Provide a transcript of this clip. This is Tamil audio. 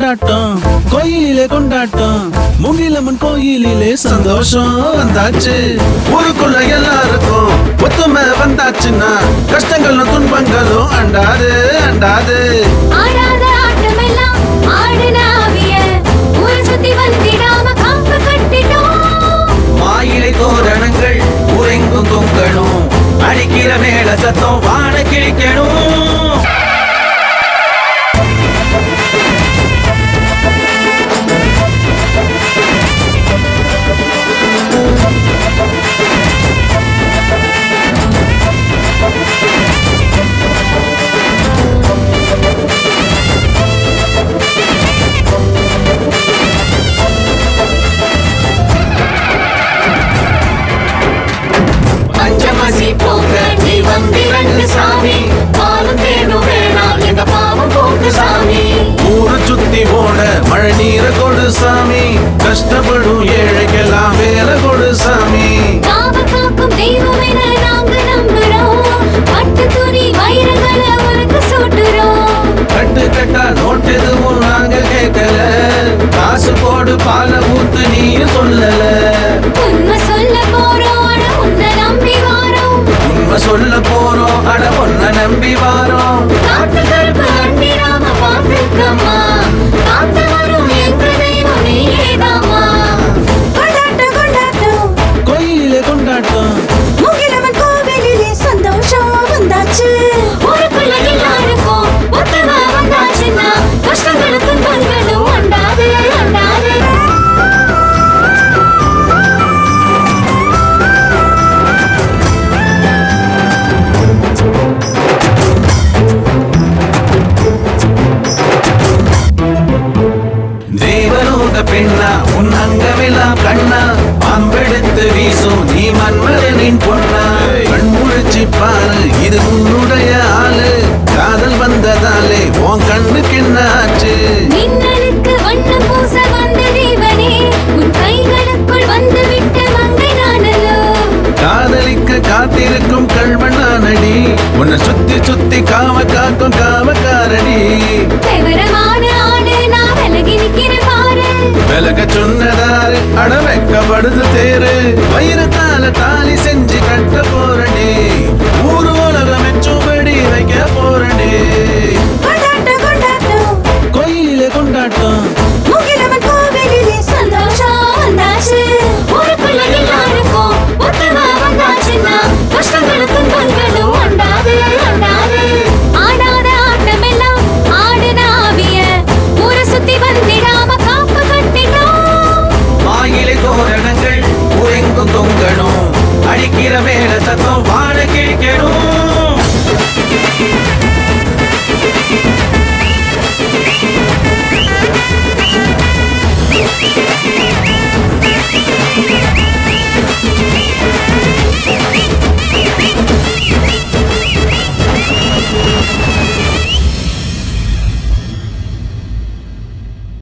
கொண்டாட்டம் கோயிலிலே கொண்டாட்டம் முகிலம்மன் கோயிலிலே சந்தோஷம் வந்தாச்சு ஊருக்குள்ள எல்லாருக்கும் ஒத்துமை வந்தாச்சுன்னா கஷ்டங்களும் துன்பங்களும் அண்டாது அண்டாது ஆடாத ஆட்டமெல்லாம் ஆடின ஆவிய ஊரை சுத்தி வந்திடாம காப்பு கட்டிட்டோம் மாயிலை தோரணங்கள் உறைங்கும் தொங்கணும் அடிக்கிற மேல சத்தம் வான கிழிக்கணும் பஞ்சமசி போக்க நீ வந்திரண்டு சாமி பாலும் தேனும் வேணாம் எங்க பாவம் போக்கு சாமி ஊரு சுத்தி ஓட மழை நீரை கொடு சாமி கஷ்டப்படும் ஏழைக்கெல்லாம் வேலை கொடு சாமி காவ காக்கும் தெய்வம் என நாங்க நம்புறோம் பட்டு துணி வைரங்களை உனக்கு சூட்டுறோம் கட்டு கட்டா நோட்டு எதுவும் நாங்க கேட்கல காசு போடு பால ஊத்து நீயும் சொல்லல உண்மை சொல்ல போறோம் ஆனா உன்னை நம்பி வாரோம் உண்மை சொல்ல போறோம் அட பொண்ண நம்பி வாரோம் காத்து கருப்பு அண்டிராம பார்த்துக்கம்மா காத்து வரும் எங்க தெய்வம் நீயேதாம்மா கொண்டாட்டம் கொண்டாட்டம் கோயிலிலே கொண்டாட்டம் முகிலவன் கோவிலிலே சந்தோஷம் வந்தாச்சு ஊருக்குள்ள எல்லாருக்கும் ஒத்துமை வந்தாச்சுன்னா கஷ்டங்களும் துன்பங்களும் அண்டாது அண்டாது தேவலோக பெண்ணா உன் அங்கமெல்லாம் கண்ணா அம்பெடுத்து வீசும் நீ மன்மரனின் பொண்ணா கண் முழிச்சு பாரு இது உன்னுடைய ஆளு காதல் வந்ததாலே உன் கண்ணுக்கு என்ன ஆச்சு மின்னலுக்கு வண்ணம் பூச வந்த தேவனே உன் கைகளுக்குள் வந்து விட்ட மங்கை நானலோ காதலிக்க காத்திருக்கும் கல்வனானடி உன்னை சுத்தி சுத்தி காம காக்கும் காமக்காரடி விவரமான ஆடு நான் விலகி நிக்கிற பாரு விலக சொன்னதாரு அட வெக்கப்படுது தேரு வைரத்தால தாலி செஞ்சு கட்ட போற